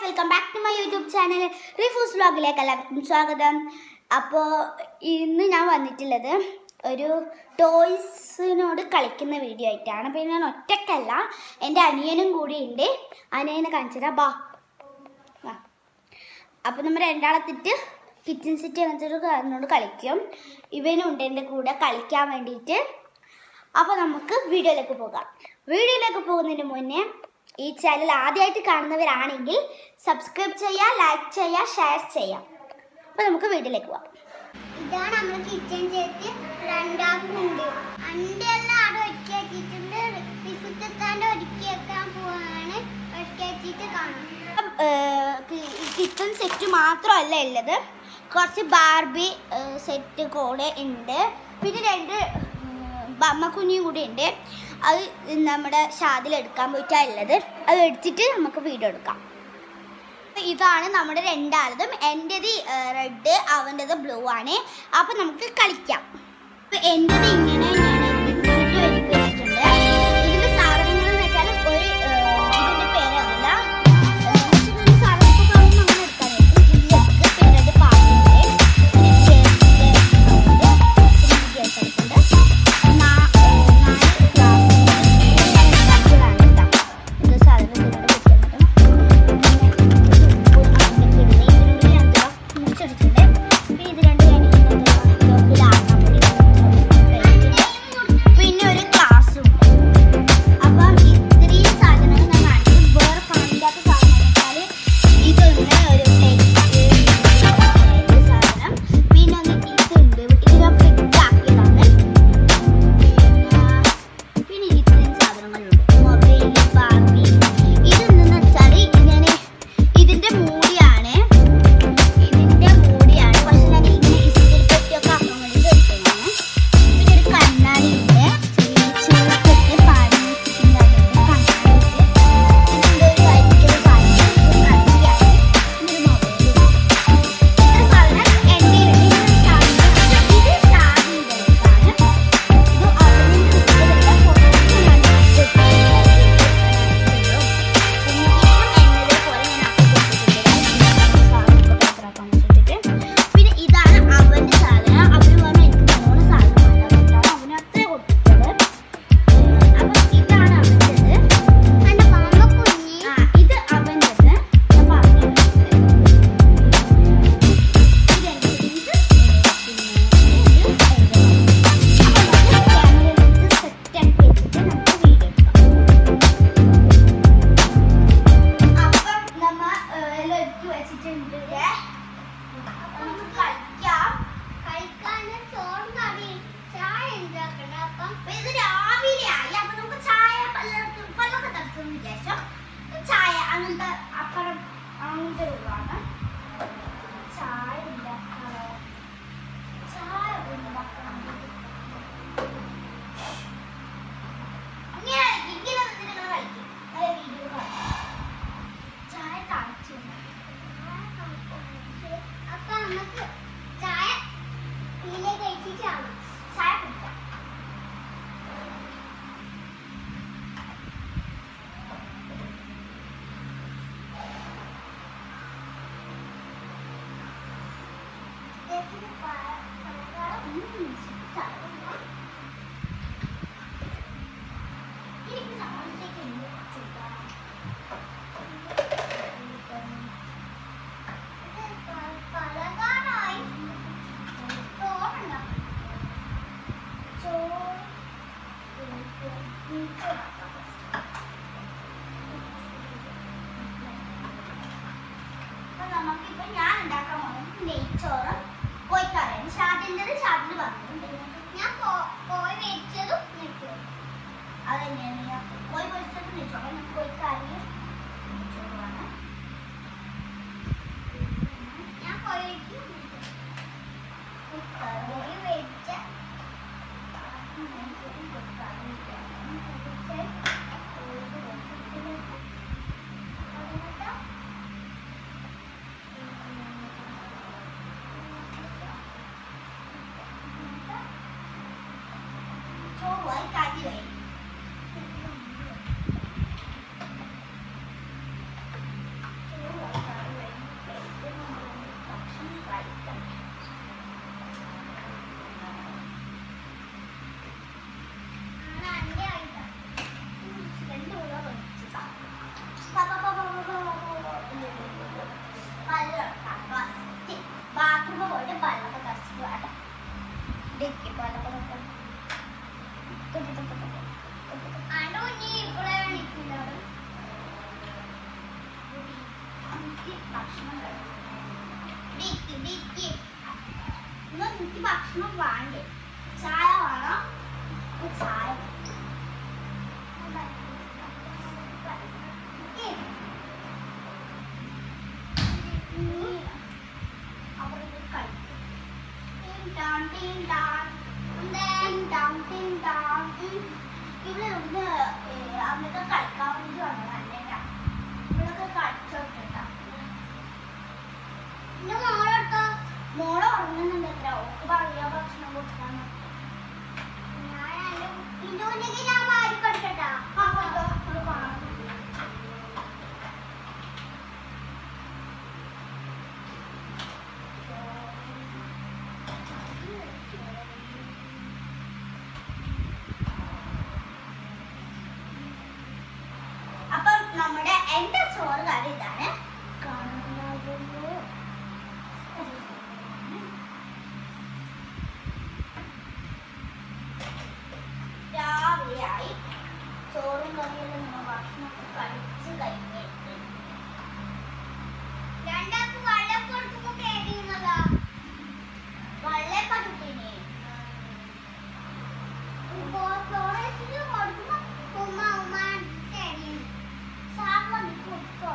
Welcome back to my YouTube channel Rifu's വ്ലോഗിലേക്ക് എല്ലാവർക്കും സ്വാഗതം അപ്പോൾ ഇന്ന് ഞാൻ വന്നിട്ടുള്ളത് ഒരു ടോയ്സിനോട് കളിക്കുന്ന വീഡിയോ ആയിട്ടാണ് അപ്പോൾ ഞാൻ ഒറ്റക്കല്ല എൻ്റെ അനിയനും കൂടി ഉണ്ട് അനിയനെ കാണിച്ചതാ ബാ വാ. അപ്പോൾ നമ്മൾ രണ്ടാളത്തിട്ട് കിച്ചൺ സെറ്റ് അങ്ങനത്തെ ഒരു കാരനോട് കളിക്കും ഇവനും ഉണ്ട് എൻ്റെ കൂടെ കളിക്കാൻ വേണ്ടിയിട്ട് അപ്പോൾ നമുക്ക് വീഡിയോയിലേക്ക് പോകാം വീഡിയോയിലേക്ക് പോകുന്നതിന് മുന്നേ ഈ ചാനൽ ആദ്യമായിട്ട് കാണുന്നവരാണെങ്കിൽ സബ്സ്ക്രൈബ് ചെയ്യുക ലൈക്ക് ചെയ്യുക ഷെയർ ചെയ്യാം അപ്പോൾ നമുക്ക് വീഡിയോയിലേക്ക് പോകാം ഇതാണ് നമ്മൾ കിച്ചൺ ചേച്ചി രണ്ടാക്കുണ്ട് അണ്ടെല്ലാം അവിടെ ഒരുക്കി വെച്ചിട്ടുണ്ട് വിസുത്താൻ്റെ ഒരുക്കി വെക്കാൻ പോവാണ് ഒരുക്കി വെച്ചിട്ട് കാണാം കിച്ചൺ സെറ്റ് മാത്രമല്ല ഉള്ളത് കുറച്ച് ബാർബി സെറ്റ് കൂടെ ഉണ്ട് പിന്നെ രണ്ട് ബമ്മക്കുഞ്ഞിയും കൂടി ഉണ്ട് അത് നമ്മുടെ ഷാദിൽ എടുക്കാൻ പോയിട്ടാണ് ഉള്ളത് അത് എടുത്തിട്ട് നമുക്ക് വീഡിയോ എടുക്കാം ഇതാണ് നമ്മുടെ രണ്ടാളതും എൻ്റെത് റെഡ് അവൻ്റെത് ബ്ലൂ ആണ് അപ്പം നമുക്ക് കളിക്കാം അപ്പം എൻ്റെത് ഇങ്ങനെ ഞാൻ ഇതിട്ട് ഒരുക്കി വെച്ചിട്ടുണ്ട് ഇതിൻ്റെ സാധനങ്ങൾ എന്ന് വെച്ചാൽ ഒരു ഏഹ്, ഇതിൻ്റെ പേരല്ല സാധനങ്ങൾ അങ്ങനെ എടുക്കാൻ പറ്റും ഇത് ജഗ് പിന്നെ ഇത് പാത്രമുണ്ട് പിന്നെ ഗ്യാസ് എടുക്കുന്നുണ്ട് നാ- ഏഹ്, നാല് ഗ്ലാസ് കേട്ടോ ഇത് സാധനം ഇതിനോട് വെച്ചിട്ടുണ്ട് പിന്നെ ഒരു ഗ്ലാസും അപ്പം ഇത്രയും സാധനങ്ങൾ ഞാൻ കാണിക്കും വേറെ കാണിക്കാത്ത സാധനം വെച്ചാൽ ഇതൊന്ന് ഒരു പ്ലേറ്റ് സാധനം പിന്നെ ഒന്ന് ഇതുണ്ട് ഇത് ഞാൻ ഫ്രിഡ്ജ് ആക്കിയതാണ് പിന്നെ പിന്നെ ഇത്രയും സാധനങ്ങളുണ്ട് മൊബൈൽ ബാർബി ഇതെന്തെന്ന് വെച്ചാൽ ഇങ്ങനെ ഇതിന്റെ മൂടിയാണ് ഇതിന്റെ മൂടിയാണ് പക്ഷെ ഞാൻ ഇങ്ങനെ ഇസ്തിരി പെട്ടിയൊക്കെ ആക്കാൻ വേണ്ടിയിട്ട് എടുത്തതാണ് പിന്നെ ഒരു കണ്ണാടി ഉണ്ട് ചെറുപ്പത്തിൽ പാടി വെച്ചിട്ടുണ്ടാകുന്നുണ്ട് കണ്ണാടി ഉണ്ട് ഇതിന്റെ ഒരു വൈറ്റ് പാടി ഒരു കത്തിയാണ് പിന്നെ ഒരു മൊബൈലും ഇത്ര സാധനം എൻ്റെ ഇത് സാധനം ഇത് സാധനം ഇത് അവനിൻ്റെ പുറത്ത് ഞാൻ പിന്നെ ഇതാണ് അവന്റെ സാധനം അവര് പറഞ്ഞു എനിക്ക് നല്ലോണം സാധനം വേണ്ട അവന് അത്രേ കൊടുത്തിട്ടുള്ളത് അപ്പൊ ഇതാണ് അവൻ്റെത് എൻ്റെ പാമ്പക്കുഞ്ഞി ആ ഇത് അവൻ്റെത് ഞാൻ പറഞ്ഞു ഇതെന്റെ ഇത് പിന്നെ ഇത് എന്റെ അപ്പൊ നമുക്ക് ക്യാമറയിൽ സെറ്റ് ആക്കി വെച്ചിട്ട് നമുക്ക് വീഡിയോ എടുക്കാം അപ്പം നമ്മ എല്ലാം എടുത്ത് വെച്ചിട്ടുണ്ട് അപ്പൊ നമുക്ക് കളിക്കാം കഴിക്കാൻ ചോറും കറി ചായ ഉണ്ടാക്കണം അപ്പം അപ്പൊ ഇത് രാവിലെ ആയി അപ്പൊ നമുക്ക് ചായ പല്ലൊക്കെ പല്ലൊക്കെ തടസ്സത്തിന് ശേഷം ചായ അങ്ങനത്തെ അപ്പഴം അങ്ങനത്തെ ഒഴിവാണ് ചായ ഉണ്ടാക്കണം ചായ ഉണ്ടാക്കണം ഇങ്ങനെ ഇങ്ങനെ നിന്നിട്ട് നിങ്ങൾ കളിക്കും നല്ല വീഡിയോ കാണാം ചായ തളിച്ചു അപ്പൊ നമുക്ക് ചായ ഇതിലേക്ക് കഴിച്ചിട്ടാണ് ചായ കുടിക്കാം ഉം, ചായ കുടിക്കാം. എനിക്ക് സമാനത്തേക്ക് ഉണ്ട് ചൂടാ. പലകാരായി ചോറുണ്ടോ? ചോറ് അപ്പൊ നമുക്കിപ്പോ ഞാൻ ഉണ്ടാക്കാൻ പോകുന്നത് നെയ്ച്ചോറും കോഴിക്കറിയാണ് ഷാദിൻ്റെത് ഷാദിന് പറഞ്ഞിട്ടുണ്ട് ഞാൻ പോ- പോയി വെച്ചതും നിൽക്കും അത് തന്നെയാണ് ഞാൻ കോഴി പൊരിച്ചത് നെയ്ച്ചോറും കോഴിക്കറിയും നെയ്ച്ചോറുമാണ് ഞാൻ പോയി വെച്ചു പോയി വെച്ച Thank ഭക്ഷണം വേണ്ടേ ചായ വേണോ ഒരു ചായ അപ്പോൾ ഇത് കഴിക്കും Ding dong, ding dong. Ding dong, ding dong. ഇവിടെ ഒന്ന് അമ്മയൊക്കെ കളിക്കാൻ വേണ്ടി വന്നതല്ലേട്ടാ ഇവിടൊക്കെ കളിച്ചോട്ടാ എന്റെ മോളെടുത്തോ മോളെ ഉറങ്ങുന്നുണ്ട് എത്ര ഓക്ക് പറയാ ഭക്ഷണം കൊടുക്കാൻ ഞാൻ ഇതുകൊണ്ടെങ്കിൽ ഞാൻ വാരി കൊടുക്കട്ടാ അപ്പം നമ്മുടെ എന്റെ ചോറ് കറി ഇതാണ് രാവിലെയായി ചോറും കറിയെല്ലാം നമ്മൾ ഭക്ഷണമൊക്കെ കഴിച്ച് കഴിഞ്ഞിട്ട് രണ്ടാൾക്ക് വെള്ളം കൊടുക്കുമ്പോ കേൾക്കുന്നതാ വളരെ പതുക്കിനെ ഫ്ലോറേറ്റിന് കൊടുക്കുമ്പോ ഉമ്മ ഉമ്മ തരും സാപ്പ് വന്ന് കൊടുക്കോ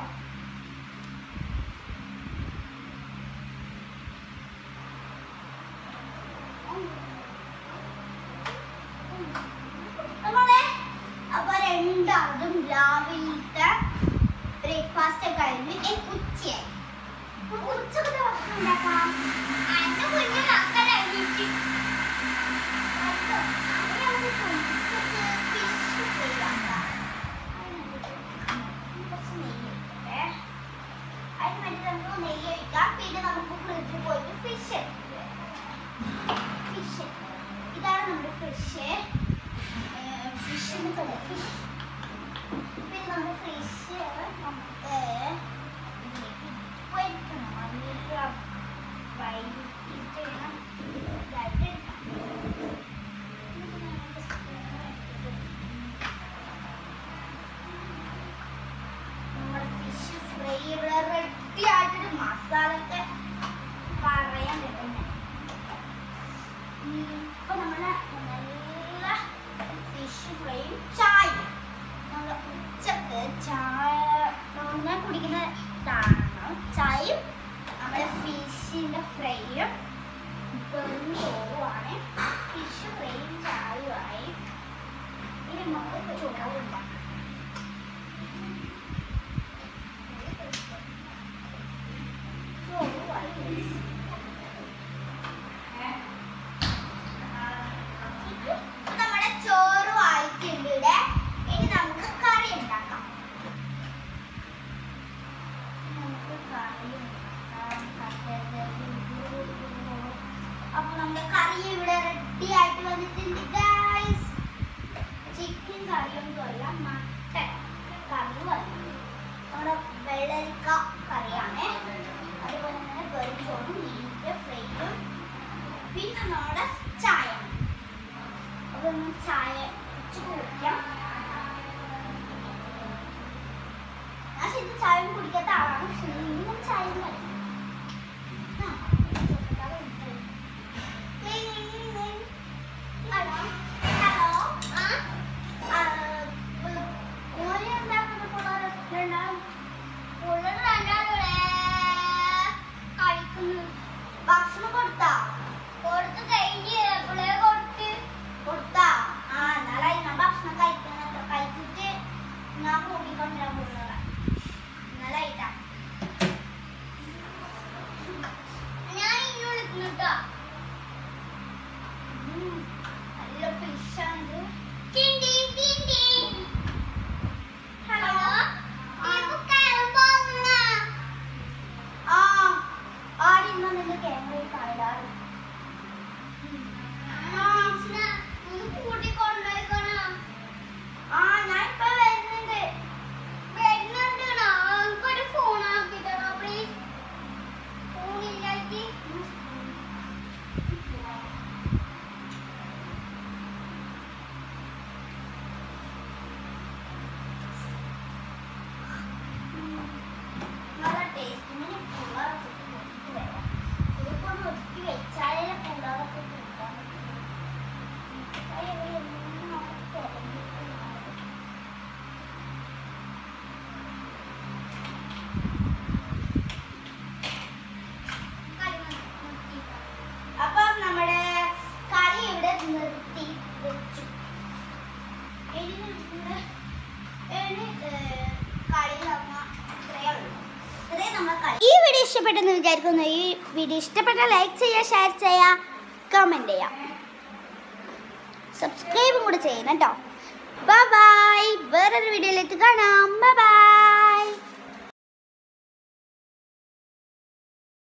നമ്മളെ അപ്പൊ രണ്ടാമതും രാവിലത്തെ ബ്രേക്ക്ഫാസ്റ്റ് കഴിഞ്ഞ് ഇനി ഉച്ചയായി നമുക്ക് ഉച്ചക്കത്തെ ഭക്ഷണം ഉണ്ടാക്കാം അന്റെ കുഞ്ഞു മക്കളെ എണീറ്റ് പിന്നെ നമുക്ക് ഫ്രിഡ്ജിൽ പോയിട്ട് ഫിഷ് ഫിഷ് ഇതാണ് നമ്മുടെ ഫിഷ് ഫിഷിന് ഫിഷ് പിന്നെ നമ്മുടെ ഫിഷ് നമുക്ക് പൊരിക്കണം നല്ല വൈകിട്ട് വേണം ഇതായിട്ട് എടുക്കാം നമ്മുടെ ഫിഷ് ഫ്രൈ ഇവിടെ റെഡി ആയിട്ടൊരു മസാല ഒക്കെ പറയാൻ കിട്ടുന്നത് ഇപ്പൊ നമ്മളെ നല്ല ഫിഷ് ഫ്രൈയും ചായയും നമ്മള് ഉച്ചക്ക് ചായ ഞാൻ കുടിക്കുന്ന ഇതാണ് ചായയും നമ്മുടെ ഫിഷിന്റെ ഫ്രൈയും വെറും ചോറുമാണ് ഫിഷ് ഫ്രൈയും ചായയുമായി ഇനി നമുക്ക് ചോറുണ്ടാക്കാം ചോറുമായി നമ്മുടെ ചോറ് ആയിട്ടുണ്ട് ഇവിടെ ഇനി നമുക്ക് കറി ഉണ്ടാക്കാം നമുക്ക് കറി ഉണ്ടാക്കാം അപ്പൊ നമ്മുടെ കറി ഇവിടെ റെഡി ആയിട്ട് വന്നിട്ടുണ്ട് ഗൈസ് ചിക്കൻ കറിയൊന്നും അല്ല മട്ടൻ കറി വന്നു നമ്മുടെ വെള്ളരിക്ക കറിയാണ് അതുപോലെ തന്നെ വെറും ചോറും മീനിന്റെ ഫ്രൈയും പിന്നെ നമ്മുടെ ചായ അപ്പൊ നമുക്ക് ചായ വെച്ച് കുടിക്കാം ഞാൻ ശരിക്കും ചായ ഒന്നും കുടിക്കാത്ത ആളാണ് പക്ഷെ ഇന്നും ചായ ഒന്നും മതി. ആ, ഹലോ ഹലോ ആ ആ, ഉ- ഓല് ഉണ്ടാക്കുന്ന പിള്ളേര് രണ്ടാളും പുള്ളി രണ്ടാളൂടെ കളിക്കുന്നു ഭക്ഷണം കൊടുത്താ കൊടുത്ത് കഴിഞ്ഞ് പുള്ളിയെ കൊടുത്ത് കൊടുത്താ ആ എന്നാൽ നമ്മളെ ഏണ്, ഏഹ്, കളി നമ്മ ഇത്രയേ ഉള്ളൂ. ഇത്രയും നമ്മളെ കളി. ഈ വീഡിയോ ഇഷ്ടപ്പെട്ടെന്ന് വിചാരിക്കുന്നു ഈ വീഡിയോ ഇഷ്ടപ്പെട്ടാൽ ലൈക്ക് ചെയ്യുക ഷെയർ ചെയ്യുക കമൻറ്റ് ചെയ്യാം സബ്സ്ക്രൈബും കൂടെ ചെയ്യണം കേട്ടോ ബൈ വേറൊരു വീഡിയോയിലേക്ക് കാണാം ബൈ